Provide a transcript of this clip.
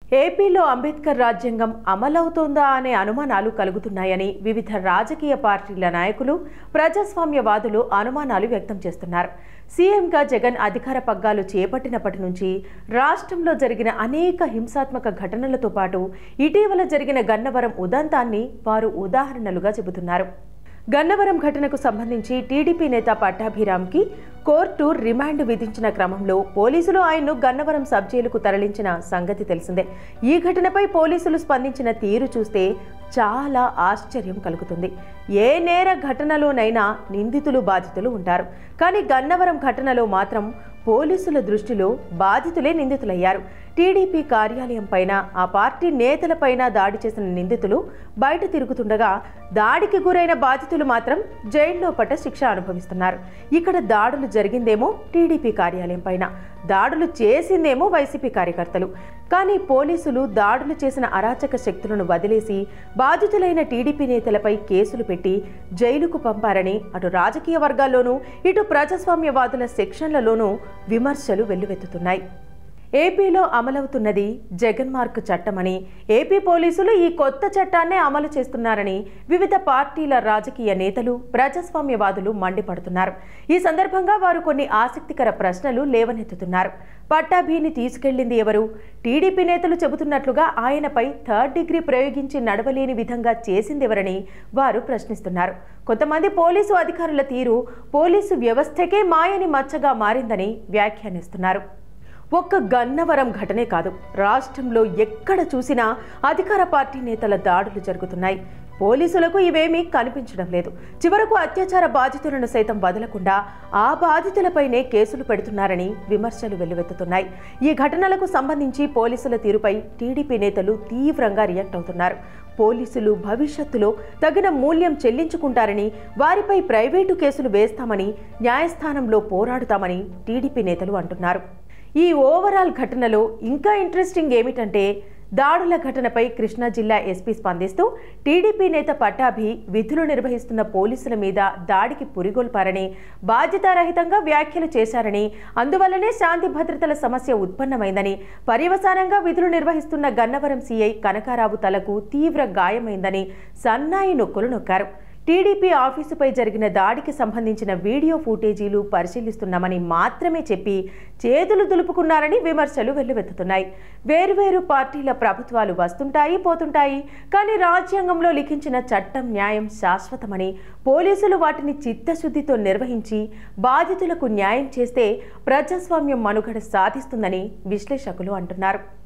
ఏపీలో అంబేద్కర్ రాజ్యాంగం అమలవుతోందా అనే అనుమానాలు కలుగుతున్నాయని వివిధ రాజకీయ పార్టీల నాయకులు ప్రజాస్వామ్యవాదులు అనుమానాలు వ్యక్తం చేస్తున్నారు సీఎంగా జగన్ అధికార పగ్గాలు చేపట్టినప్పటి నుంచి రాష్ట్రంలో జరిగిన అనేక హింసాత్మక ఘటనలతో పాటు ఇటీవల జరిగిన గన్నవరం ఉదంతాన్ని వారు ఉదాహరణలుగా చెబుతున్నారు గన్నవరం ఘటనకు సంబంధించి టీడీపీ నేత పట్టాభిరామ్కి కోర్టు రిమాండ్ విధించిన క్రమంలో పోలీసులు ఆయన్ను గన్నవరం సబ్ జైలుకు తరలించిన సంగతి తెలిసిందే ఈ ఘటనపై పోలీసులు స్పందించిన తీరు చూస్తే చాలా ఆశ్చర్యం కలుగుతుంది ఏ నేర ఘటనలోనైనా నిందితులు బాధితులు ఉంటారు కానీ గన్నవరం ఘటనలో మాత్రం పోలీసుల దృష్టిలో బాధితులే నిందితులయ్యారు టీడీపీ కార్యాలయం పైన ఆ పార్టీ నేతలపైన దాడి చేసిన నిందితులు బయట తిరుగుతుండగా దాడికి గురైన బాధితులు మాత్రం జైల్లో పట్ట శిక్ష అనుభవిస్తున్నారు ఇక్కడ దాడులు జరిగిందేమో టీడీపీ కార్యాలయం పైన దాడులు చేసిందేమో వైసీపీ కార్యకర్తలు కానీ పోలీసులు దాడులు చేసిన అరాచక శక్తులను వదిలేసి బాధితులైన టీడీపీ నేతలపై కేసులు పెట్టి జైలుకు పంపారని అటు రాజకీయ వర్గాల్లోనూ ఇటు ప్రజాస్వామ్యవాదుల సెక్షన్లలోనూ విమర్శలు వెల్లువెత్తుతున్నాయి ఏపీలో అమలవుతున్నది జగన్మార్క్ చట్టమని ఏపీ పోలీసులు ఈ కొత్త చట్టాన్నే అమలు చేస్తున్నారని వివిధ పార్టీల రాజకీయ నేతలు ప్రజాస్వామ్యవాదులు మండిపడుతున్నారు ఈ సందర్భంగా వారు కొన్ని ఆసక్తికర ప్రశ్నలు లేవనెత్తుతున్నారు పట్టాభిని తీసుకెళ్లింది ఎవరు టీడీపీ నేతలు చెబుతున్నట్లుగా ఆయనపై థర్డ్ డిగ్రీ ప్రయోగించి నడవలేని విధంగా చేసిందెవరని వారు ప్రశ్నిస్తున్నారు కొంతమంది పోలీసు అధికారుల తీరు పోలీసు వ్యవస్థకే మాయని మచ్చగా మారిందని వ్యాఖ్యానిస్తున్నారు ఒక్క గన్నవరం ఘటనే కాదు రాష్ట్రంలో ఎక్కడ చూసినా అధికార పార్టీ నేతల దాడులు జరుగుతున్నాయి పోలీసులకు ఇవేమీ కనిపించడం లేదు చివరకు అత్యాచార బాధితులను సైతం వదలకుండా ఆ బాధితులపైనే కేసులు పెడుతున్నారని విమర్శలు వెల్లువెత్తుతున్నాయి ఈ ఘటనలకు సంబంధించి పోలీసుల తీరుపై టీడీపీ నేతలు తీవ్రంగా రియాక్ట్ అవుతున్నారు పోలీసులు భవిష్యత్తులో తగిన మూల్యం చెల్లించుకుంటారని వారిపై ప్రైవేటు కేసులు వేస్తామని న్యాయస్థానంలో పోరాడుతామని టీడీపీ నేతలు అంటున్నారు ఈ ఓవరాల్ ఘటనలో ఇంకా ఇంట్రెస్టింగ్ ఏమిటంటే దాడుల ఘటనపై కృష్ణా జిల్లా ఎస్పీ స్పందిస్తూ టీడీపీ నేత పట్టాభి విధులు నిర్వహిస్తున్న పోలీసుల మీద దాడికి పురిగొల్పారని బాధ్యతారహితంగా వ్యాఖ్యలు చేశారని అందువల్లనే శాంతి భద్రతల సమస్య ఉత్పన్నమైందని పర్యవసానంగా విధులు నిర్వహిస్తున్న గన్నవరం సీఐ కనకారావు తలకు తీవ్ర గాయమైందని సన్నాయి నొక్కులు నొక్కారు టీడీపీ ఆఫీసుపై జరిగిన దాడికి సంబంధించిన వీడియో ఫుటేజీలు పరిశీలిస్తున్నామని మాత్రమే చెప్పి చేతులు దులుపుకున్నారని విమర్శలు వెల్లువెత్తుతున్నాయి వేరువేరు పార్టీల ప్రభుత్వాలు వస్తుంటాయి పోతుంటాయి కానీ రాజ్యాంగంలో లిఖించిన చట్టం న్యాయం శాశ్వతమని పోలీసులు వాటిని చిత్తశుద్ధితో నిర్వహించి బాధితులకు న్యాయం చేస్తే ప్రజాస్వామ్యం మనుగడ సాధిస్తుందని విశ్లేషకులు అంటున్నారు